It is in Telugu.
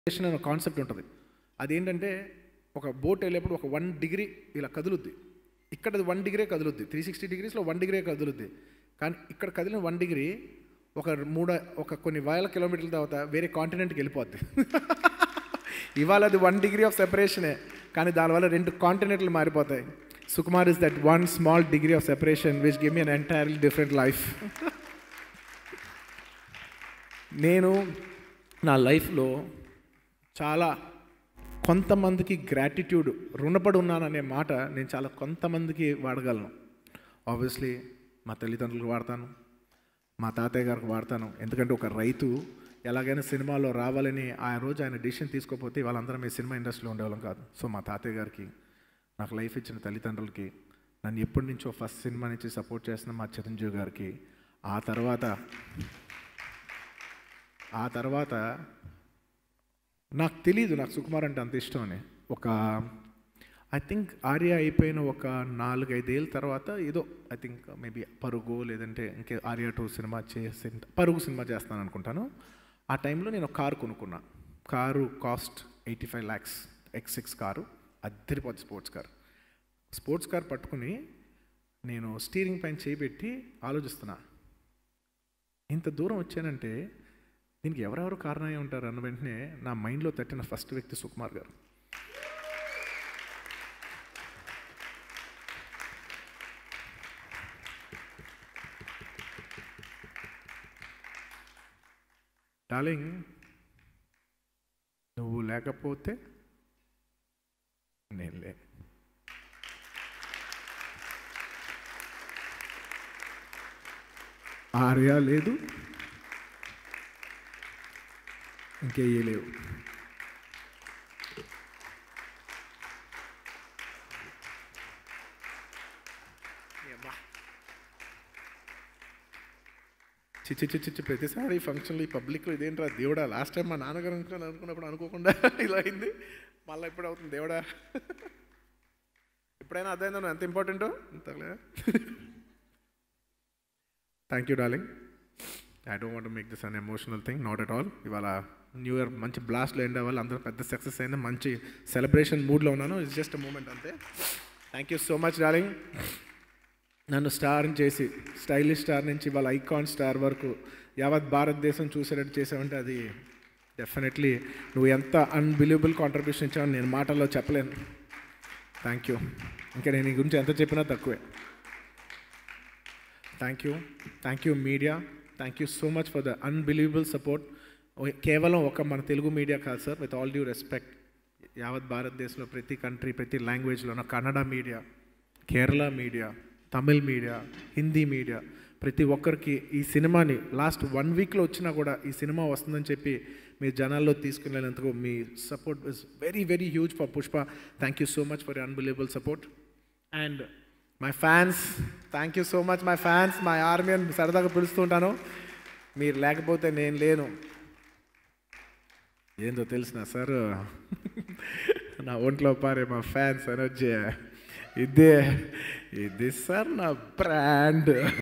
సెపరేషన్ అనే కాన్సెప్ట్ ఉంటుంది అదేంటంటే ఒక బోట్ వెళ్ళేప్పుడు ఒక వన్ డిగ్రీ ఇలా కదులుద్ది ఇక్కడ అది వన్ డిగ్రీ కదులుద్ది త్రీ సిక్స్టీ డిగ్రీస్లో వన్ డిగ్రీ కదులుద్ది కానీ ఇక్కడ కదిలిన వన్ డిగ్రీ ఒక మూడు ఒక కొన్ని వేల కిలోమీటర్ల తర్వాత వేరే కాంటినెంట్కి వెళ్ళిపోద్ది ఇవాళ అది వన్ డిగ్రీ ఆఫ్ సెపరేషనే కానీ దానివల్ల రెండు కాంటినెంట్లు మారిపోతాయి Sukumar is that one small degree of separation which give me an entirely different life నేను నా లైఫ్లో చాలా కొంతమందికి గ్రాటిట్యూడ్ రుణపడి ఉన్నాననే మాట నేను చాలా కొంతమందికి వాడగలను ఆబ్వియస్లీ మా తల్లిదండ్రులకు వాడతాను మా తాతయ్య గారికి వాడతాను ఎందుకంటే ఒక రైతు ఎలాగైనా సినిమాలో రావాలని ఆ రోజు ఆయన డిసిషన్ తీసుకోకపోతే వాళ్ళందరం ఈ సినిమా ఇండస్ట్రీలో ఉండేవాళ్ళం కాదు సో మా తాతయ్య గారికి నాకు లైఫ్ ఇచ్చిన తల్లిదండ్రులకి నన్ను ఎప్పటి నుంచో ఫస్ట్ సినిమా నుంచి సపోర్ట్ చేసిన మా చిరంజీవి గారికి ఆ తర్వాత ఆ తర్వాత నాకు తెలీదు నాకు సుకుమార్ అంటే అంత ఇష్టం అని ఒక ఐ థింక్ ఆర్య అయిపోయిన ఒక నాలుగైదేళ్ళ తర్వాత ఏదో ఐ థింక్ మేబీ పరుగు లేదంటే ఇంకే ఆర్య టూ సినిమా చేసి పరుగు సినిమా చేస్తాను అనుకుంటాను ఆ టైంలో నేను ఒక కారు కొనుక్కున్నా car cost eighty five lakhs X six car అద్దరిపోద్ది స్పోర్ట్స్ కార్ స్పోర్ట్స్ కార్ పట్టుకుని నేను స్టీరింగ్ పైన చేపెట్టి ఆలోచిస్తున్నా ఇంత దూరం వచ్చానంటే దీనికి ఎవరెవరు కారణమై ఉంటారు అన్న వెంటనే నా మైండ్లో తట్టిన ఫస్ట్ వ్యక్తి సుకుమార్ గారు డార్లింగ్ నువ్వు లేకపోతే నేను లే ఆర్య లేదు ఇంకేయే లేవు చిచ్చి చిచ్చి చిచ్చి ప్రతిసారి ఫంక్షన్లో ఈ పబ్లిక్లో ఇదేంట్రా దేవుడా లాస్ట్ టైం మా నాన్నగారు అనుకున్నాను అనుకున్నప్పుడు అనుకోకుండా ఇలా అయింది మళ్ళీ ఎప్పుడు అవుతుంది దేవుడా ఎప్పుడైనా అర్థమైందా నువ్వు ఎంత ఇంపార్టెంటో అంతలే thank you darling I don't want make this unemotional thing not at all ఇవాళ న్యూ ఇయర్ మంచి బ్లాస్ట్లో ఎండ్ అవ్వాలి అందరూ పెద్ద సక్సెస్ అయింది మంచి సెలబ్రేషన్ మూడ్లో ఉన్నాను ఇట్స్ జస్ట్ మూమెంట్ అంతే thank you so much darling నన్ను స్టార్ చేసి స్టైలిష్ స్టార్ నుంచి వాళ్ళ ఐకాన్ స్టార్ వరకు యావత్ భారతదేశం చూసేటట్టు చేసావంటే అది డెఫినెట్లీ నువ్వు ఎంత అన్బిలీవబుల్ కాంట్రిబ్యూషన్ ఇచ్చావని నేను మాటల్లో చెప్పలేను థ్యాంక్ యూ ఇంకా నేను ఈ గురించి ఎంత చెప్పినా తక్కువే thank you thank you media thank you so much for the unbelievable support కేవలం ఒక మన తెలుగు మీడియా కాదు sir with all due respect యావత్ భారతదేశంలో ప్రతి కంట్రీ ప్రతి లాంగ్వేజ్లో ఉన్న Kannada media Kerala media Tamil media Hindi media ప్రతి ఒక్కరికి ఈ సినిమాని లాస్ట్ వన్ వీక్లో వచ్చినా కూడా ఈ సినిమా వస్తుందని చెప్పి మీ జనాల్లో తీసుకునేందుకు మీ support is very very huge for Pushpa thank you so much for unbelievable support and my fans thank you so much my fans my army అని సరదాగా పిలుస్తుంటాను మీరు లేకపోతే నేను లేను ఏందో తెలిసిన సార్ నా ఒంట్లో పారే మా ఫ్యాన్స్ ఎనర్జీ ఇదే ఇది సార్ నా బ్రాండ్